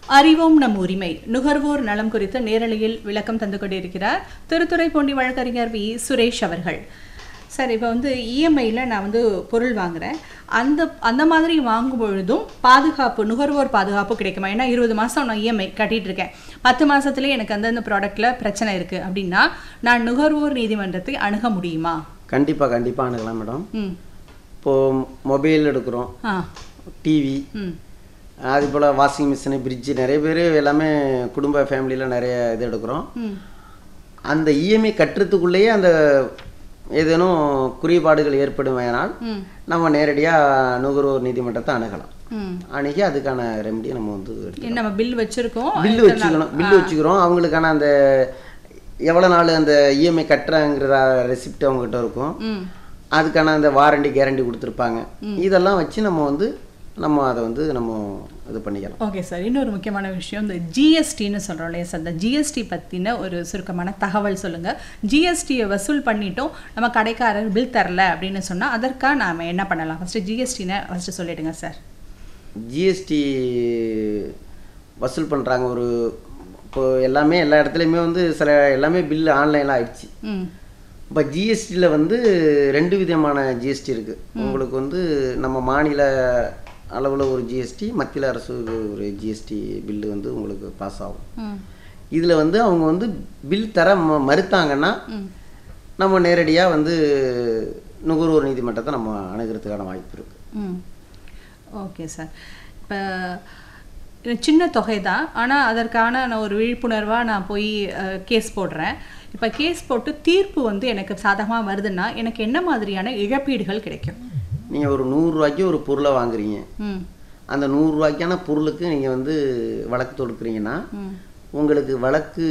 அறிவோம் நம் உரிமை நுகர்வோர் நலம் குறித்து நேரலையில் விளக்கம் தந்து கொண்டிருக்கிறார் திருத்துறைப்பூண்டி வழக்கறிஞர் வி சுரேஷ் அவர்கள் சார் இப்போ வந்து இஎம்ஐயில் நான் வந்து பொருள் வாங்குறேன் அந்த அந்த மாதிரி வாங்கும் பொழுதும் பாதுகாப்பு நுகர்வோர் பாதுகாப்பு கிடைக்குமா ஏன்னா இருபது மாதம் நான் இஎம்ஐ கட்டிட்டு இருக்கேன் பத்து மாசத்துலயே எனக்கு அந்தந்த ப்ராடக்ட்டில் பிரச்சனை இருக்குது அப்படின்னா நான் நுகர்வோர் நீதிமன்றத்தை அணுக முடியுமா கண்டிப்பாக கண்டிப்பாக அணுகலாம் மேடம் ம் இப்போது மொபைல் எடுக்கிறோம் ஆ டிவி ம் அது போல் வாஷிங் மிஷினு ஃப்ரிட்ஜு நிறைய பேர் எல்லாமே குடும்ப ஃபேமிலியில் நிறைய இது எடுக்கிறோம் ம் அந்த இஎம்ஐ கட்டுறதுக்குள்ளேயே அந்த ஏதேனும் குறைபாடுகள் ஏற்படுமையானால் ம் நம்ம நேரடியாக நுகர்வோர் நீதிமன்றத்தை அணுகலாம் ம் அணுகி அதுக்கான ரெமடியை நம்ம வந்து எடுத்துக்கலாம். என்ன நம்ம பில் வச்சிருக்கோம் பில்லு வச்சுக்கணும் பில்லு வச்சுக்கிறோம் அவங்களுக்கான அந்த எவ்வளோ நாள் அந்த இஎம்ஐ கட்டுறாங்கிறத ரெசிப்ட் அவங்ககிட்ட இருக்கும் ம் அதுக்கான அந்த வாரண்டி கேரண்டி கொடுத்துருப்பாங்க இதெல்லாம் வச்சு நம்ம வந்து நம்ம அதை வந்து நம்ம இது பண்ணிக்கலாம் ஓகே சார் இன்னொரு முக்கியமான விஷயம் இந்த ஜிஎஸ்டின்னு சொல்கிறோம் இல்லையா சார் இந்த ஜிஎஸ்டி பற்றின ஒரு சுருக்கமான தகவல் சொல்லுங்கள் ஜிஎஸ்டியை வசூல் பண்ணிட்டோம் நம்ம கடைக்காரர் பில் தரல அப்படின்னு சொன்னால் அதற்காக நாம் என்ன பண்ணலாம் ஃபஸ்ட்டு ஜிஎஸ்டினை ஃபஸ்ட்டு சொல்லிடுங்க சார் ஜிஎஸ்டி வசூல் பண்ணுறாங்க ஒரு இப்போ எல்லாமே எல்லா இடத்துலையுமே வந்து சில எல்லாமே பில்லு ஆன்லைனில் ஆயிடுச்சு ம் இப்போ ஜிஎஸ்டியில் வந்து ரெண்டு விதமான ஜிஎஸ்டி இருக்குது உங்களுக்கு வந்து நம்ம மாநில அளவில் ஒரு ஜிஎஸ்டி மத்திய அரசு ஒரு ஜிஎஸ்டி பில்லு வந்து உங்களுக்கு பாஸ் ஆகும் ம் இதில் வந்து அவங்க வந்து பில் தர ம மறுத்தாங்கன்னா ம் நம்ம நேரடியாக வந்து நுகர்வோர் நீதிமன்றத்தை நம்ம அணுகிறதுக்கான வாய்ப்பு இருக்குது ம் ஓகே சார் இப்போ சின்ன தொகை தான் ஆனால் அதற்கான நான் ஒரு விழிப்புணர்வாக நான் போய் கேஸ் போடுறேன் இப்போ கேஸ் போட்டு தீர்ப்பு வந்து எனக்கு சாதகமாக வருதுன்னா எனக்கு என்ன மாதிரியான இழப்பீடுகள் கிடைக்கும் நீங்கள் ஒரு நூறுரூவாய்க்கு ஒரு பொருளை வாங்குறீங்க ம் அந்த நூறுரூவாய்க்கான பொருளுக்கு நீங்கள் வந்து வழக்கு தொடுக்குறீங்கன்னா ம் உங்களுக்கு வழக்கு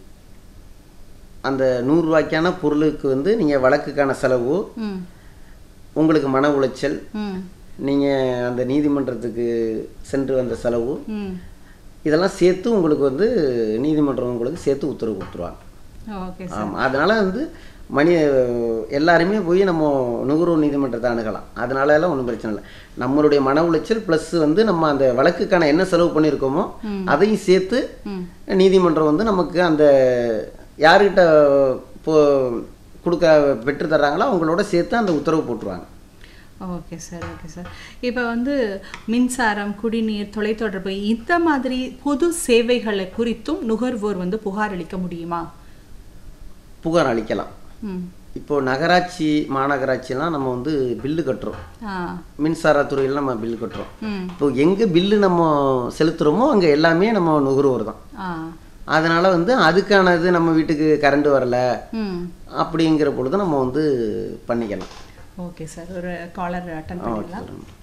அந்த நூறுரூவாய்க்கான பொருளுக்கு வந்து நீங்கள் வழக்குக்கான செலவு ம் உங்களுக்கு மன உளைச்சல் ம் நீங்கள் அந்த நீதிமன்றத்துக்கு சென்று வந்த செலவு ம் இதெல்லாம் சேர்த்து உங்களுக்கு வந்து நீதிமன்றம் உங்களுக்கு சேர்த்து உத்தரவு கொடுத்துருவாங்க ஓகே ஆமாம் அதனால் வந்து மணி எல்லாருமே போய் நம்ம நுகர்வோர் நீதிமன்றத்தை அணுகலாம் அதனால எல்லாம் ஒன்றும் பிரச்சனை இல்லை நம்மளுடைய மன உளைச்சல் ப்ளஸ் வந்து நம்ம அந்த வழக்குக்கான என்ன செலவு பண்ணியிருக்கோமோ அதையும் சேர்த்து ம் நீதிமன்றம் வந்து நமக்கு அந்த யாருக்கிட்ட இப்போ கொடுக்க பெற்று தர்றாங்களோ அவங்களோட சேர்த்து அந்த உத்தரவு போட்டுருவாங்க ஓகே சார் ஓகே சார் இப்போ வந்து மின்சாரம் குடிநீர் தொலைத்தொடர்பு இந்த மாதிரி பொது சேவைகளை குறித்தும் நுகர்வோர் வந்து புகார் அளிக்க முடியுமா புகார் அளிக்கலாம் ம் இப்போ நகராட்சி மாநகராட்சிலாம் நம்ம வந்து பில்லு கட்டுறோம் ஆ மின்சாரத்துறையில் நம்ம பில்லு கட்டுறோம் ம் இப்போ எங்கே பில்லு நம்ம செலுத்துகிறோமோ அங்கே எல்லாமே நம்ம நுகர்வோர் தான் ஆ அதனால் வந்து அதுக்கானது நம்ம வீட்டுக்கு கரண்ட் வரல ம் அப்படிங்கிற பொழுது நம்ம வந்து பண்ணிக்கலாம் ஓகே சார் ஒரு காலர் அட்டன் பண்ணிடலாம்